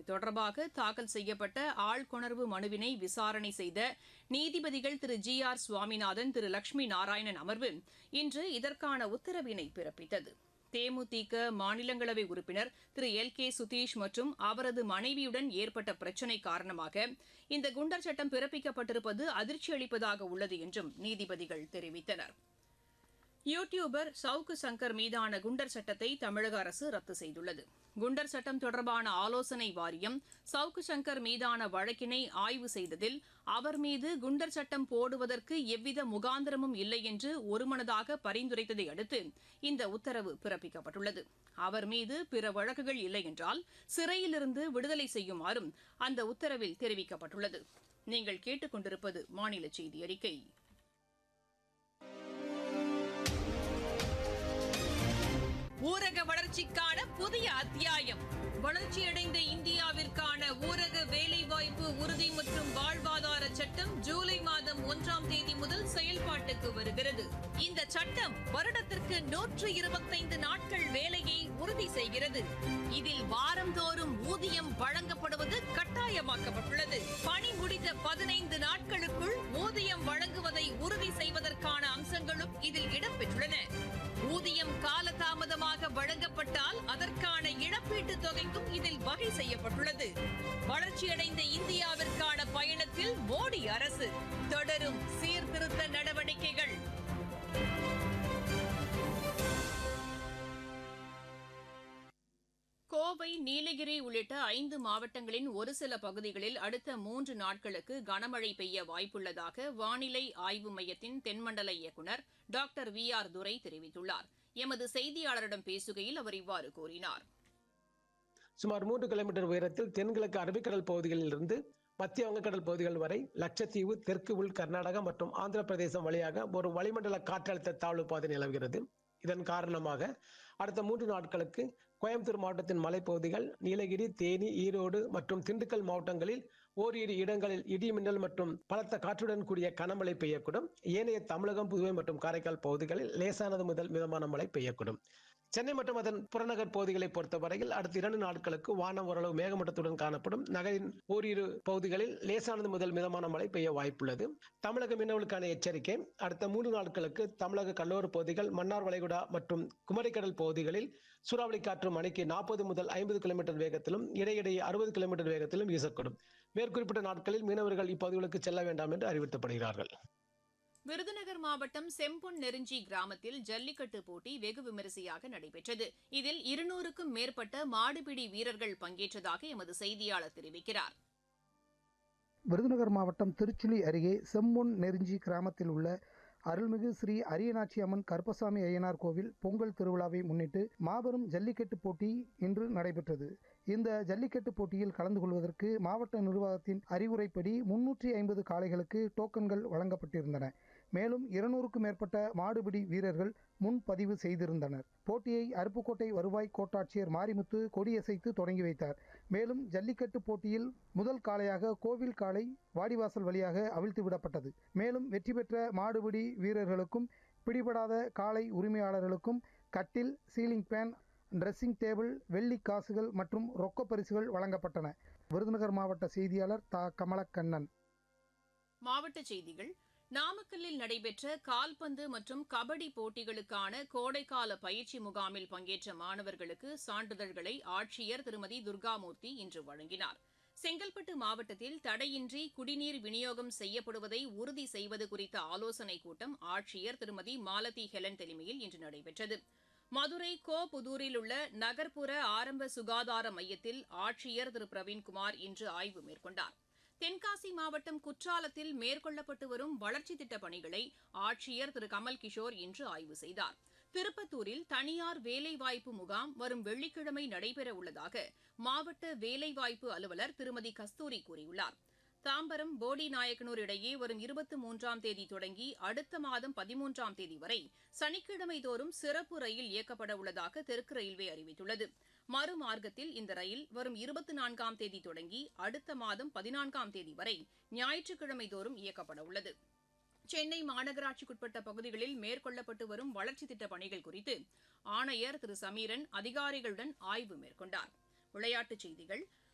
தொடர்பாக தாக்கல் செய்யப்பட்ட ஆள்கொணர்வு மனுவினை விசாரணை செய்த நீதிபதிகள் திரு ஜி ஆர் சுவாமிநாதன் திரு லட்சுமி நாராயணன் அமர்வு இன்று இதற்கான உத்தரவினை பிறப்பித்தது தேமுதிக மாநிலங்களவை உறுப்பினர் திரு எல் கே சுதீஷ் மற்றும் அவரது மனைவியுடன் ஏற்பட்ட பிரச்சினை காரணமாக இந்த குண்டர் சட்டம் பிறப்பிக்கப்பட்டிருப்பது அதிர்ச்சி அளிப்பதாக உள்ளது என்றும் நீதிபதிகள் தெரிவித்தனர் யூ டியூபர் சவுக்கு சங்கர் மீதான குண்டர் சட்டத்தை தமிழக அரசு ரத்து செய்துள்ளது குண்டர் சட்டம் தொடர்பான ஆலோசனை வாரியம் சவுக்கு சங்கர் மீதான வழக்கினை ஆய்வு செய்ததில் அவர் மீது குண்டர் சட்டம் போடுவதற்கு எவ்வித முகாந்திரமும் இல்லை என்று ஒருமனதாக பரிந்துரைத்ததை அடுத்து இந்த உத்தரவு பிறப்பிக்கப்பட்டுள்ளது அவர் மீது பிற வழக்குகள் இல்லை என்றால் சிறையிலிருந்து விடுதலை செய்யுமாறும் அந்த உத்தரவில் தெரிவிக்கப்பட்டுள்ளது நீங்கள் கேட்டுக்கொண்டிருப்பது மாநில செய்தி அறிக்கை ஊரக வளர்ச்சிக்கான புதிய அத்தியாயம் வளர்ச்சியடைந்த இந்தியாவிற்கான ஊரக வேலைவாய்ப்பு உறுதி மற்றும் வாழ்வாதார சட்டம் ஜூலை மாதம் ஒன்றாம் தேதி முதல் செயல்பாட்டுக்கு வருகிறது இந்த சட்டம் வருடத்திற்கு நூற்று இருபத்தைந்து நாட்கள் வேலையை உறுதி செய்கிறது இதில் வாரந்தோறும் ஊதியம் வழங்கப்படுவது கட்டாயமாக்கப்பட்டுள்ளது பணி முடிந்த பதினைந்து நாட்களுக்குள் ஊதியம் வழங்குவதை உறுதி செய்வதற்கான அம்சங்களும் இதில் இடம்பெற்றுள்ளன ஊதியம் காலதாமதமாக வழங்கப்பட்டால் அதற்கான இழப்பீட்டுத் தொகைக்கும் இதில் வகை செய்யப்பட்டுள்ளது வளர்ச்சியடைந்த இந்தியாவிற்கான பயணத்தில் மோடி அரசு தொடரும் சீர்திருத்த நடவடிக்கைகள் கோவை நீலகிரி உள்ளிட்ட ஐந்து மாவட்டங்களின் ஒரு சில பகுதிகளில் அடுத்த மூன்று நாட்களுக்கு கனமழை பெய்ய வாய்ப்புள்ளதாக வானிலை ஆய்வு மையத்தின் தென்மண்டல இயக்குநர் டாக்டர் வி ஆர் துரை தெரிவித்துள்ளார் எமது செய்தியாளரிடம் பேசுகையில் அவர் இவ்வாறு கூறினார் சுமார் மூன்று கிலோமீட்டர் உயரத்தில் தென்கிழக்கு அரபிக்கடல் பகுதிகளில் இருந்து மத்திய வங்கக்கடல் பகுதிகள் வரை லட்சத்தீவு தெற்கு உள் கர்நாடகா மற்றும் ஆந்திர பிரதேசம் வழியாக ஒரு வளிமண்டல காற்றழுத்த தாழ்வு பாதை நிலவுகிறது இதன் காரணமாக அடுத்த மூன்று நாட்களுக்கு கோயம்புத்தூர் மாவட்டத்தின் மலைப்பகுதிகள் நீலகிரி தேனி ஈரோடு மற்றும் திண்டுக்கல் மாவட்டங்களில் ஓரிரு இடங்களில் இடி மின்னல் மற்றும் பலத்த காற்றுடன் கூடிய கனமழை பெய்யக்கூடும் ஏனைய தமிழகம் புதுவை மற்றும் காரைக்கால் பகுதிகளில் லேசானது முதல் மிதமான மழை பெய்யக்கூடும் சென்னை மற்றும் அதன் புறநகர் பகுதிகளை பொறுத்தவரையில் அடுத்த இரண்டு நாட்களுக்கு வானம் ஓரளவு மேகமூட்டத்துடன் காணப்படும் நகரின் ஓரிரு பகுதிகளில் லேசானது முதல் மிதமான மழை பெய்ய வாய்ப்புள்ளது தமிழக மீனவர்களுக்கான எச்சரிக்கை அடுத்த மூன்று நாட்களுக்கு தமிழக கடலோர பகுதிகள் மன்னார் வளைகுடா மற்றும் குமரிக்கடல் பகுதிகளில் சூறாவளி காற்று மணிக்கு நாற்பது முதல் ஐம்பது கிலோமீட்டர் வேகத்திலும் இடையிடையே அறுபது கிலோமீட்டர் வேகத்திலும் வீசக்கூடும் மேற்குறிப்பிட்ட நாட்களில் மீனவர்கள் இப்பகுதிகளுக்கு செல்ல வேண்டாம் என்று அறிவுறுத்தப்படுகிறார்கள் விருதுநகர் மாவட்டம் செம்பொன் நெருஞ்சி கிராமத்தில் ஜல்லிக்கட்டு போட்டி வெகு விமரிசையாக நடைபெற்றது இதில் இருநூறுக்கும் மேற்பட்ட மாடுபிடி வீரர்கள் பங்கேற்றதாக எமது செய்தியாளர் தெரிவிக்கிறார் விருதுநகர் மாவட்டம் திருச்சுழி அருகே செம்பொன் நெருஞ்சி கிராமத்தில் உள்ள அருள்மிகு ஸ்ரீ அரியநாச்சி அம்மன் கருப்பசாமி ஐயனார் கோவில் பொங்கல் திருவிழாவை முன்னிட்டு மாபெரும் ஜல்லிக்கட்டு போட்டி இன்று நடைபெற்றது இந்த ஜல்லிக்கட்டு போட்டியில் கலந்து கொள்வதற்கு மாவட்ட நிர்வாகத்தின் அறிவுரைப்படி முன்னூற்றி ஐம்பது காளைகளுக்கு டோக்கன்கள் வழங்கப்பட்டிருந்தன மேலும் இருநூறுக்கும் மேற்பட்ட மாடுபிடி வீரர்கள் முன்பதிவு செய்திருந்தனர் போட்டியை அருப்புக்கோட்டை வருவாய் கோட்டாட்சியர் மாரிமுத்து கொடியசைத்து தொடங்கி வைத்தார் மேலும் ஜல்லிக்கட்டு போட்டியில் முதல் காளையாக கோவில் காளை வாடிவாசல் வழியாக அவிழ்த்து விடப்பட்டது மேலும் வெற்றி பெற்ற மாடுபிடி வீரர்களுக்கும் பிடிபடாத காளை உரிமையாளர்களுக்கும் கட்டில் சீலிங் ஃபேன் ட்ரெஸ்ஸிங் டேபிள் வெள்ளி காசுகள் மற்றும் ரொக்க பரிசுகள் வழங்கப்பட்டன விருதுநகர் மாவட்ட செய்தியாளர் தா கமலக்கண்ணன் மாவட்டச் செய்திகள் நாமக்கல்லில் நடைபெற்ற கால்பந்து மற்றும் கபடி போட்டிகளுக்கான கோடைக்கால பயிற்சி முகாமில் பங்கேற்ற மாணவர்களுக்கு சான்றிதழ்களை ஆட்சியர் திருமதி துர்காமூர்த்தி இன்று வழங்கினார் செங்கல்பட்டு மாவட்டத்தில் தடையின்றி குடிநீர் விநியோகம் செய்யப்படுவதை உறுதி செய்வது குறித்த ஆலோசனைக் கூட்டம் ஆட்சியர் திருமதி மாலதி ஹெலன் தலைமையில் இன்று நடைபெற்றது மதுரை கோ புதூரில் உள்ள நகர்ப்புற ஆரம்ப சுகாதார மையத்தில் ஆட்சியர் திரு பிரவீன்குமார் இன்று ஆய்வு மேற்கொண்டார் தென்காசி மாவட்டம் குற்றாலத்தில் மேற்கொள்ளப்பட்டு வரும் வளர்ச்சித் திட்டப் பணிகளை ஆட்சியர் திரு கமல் கிஷோர் இன்று ஆய்வு செய்தார் திருப்பத்தூரில் தனியார் வேலைவாய்ப்பு முகாம் வரும் வெள்ளிக்கிழமை நடைபெற உள்ளதாக மாவட்ட வேலைவாய்ப்பு அலுவலர் திருமதி கஸ்தூரி கூறியுள்ளார் தாம்பரம் போடி நாயக்கனூர் இடையே வரும் இருபத்தி மூன்றாம் தேதி தொடங்கி அடுத்த மாதம் பதிமூன்றாம் தேதி வரை சனிக்கிழமை தோறும் சிறப்பு ரயில் இயக்கப்பட உள்ளதாக தெற்கு ரயில்வே அறிவித்துள்ளது மறுமார்க்கத்தில் இந்த ரயில் வரும் இருபத்தி நான்காம் தேதி தொடங்கி அடுத்த மாதம் பதினான்காம் தேதி வரை ஞாயிற்றுக்கிழமை தோறும் இயக்கப்பட உள்ளது சென்னை மாநகராட்சிக்குட்பட்ட பகுதிகளில் மேற்கொள்ளப்பட்டு வரும் வளர்ச்சித் திட்டப் பணிகள் குறித்து ஆணையர் திரு சமீரன் அதிகாரிகளுடன் ஆய்வு மேற்கொண்டார் விளையாட்டுச் செய்திகள்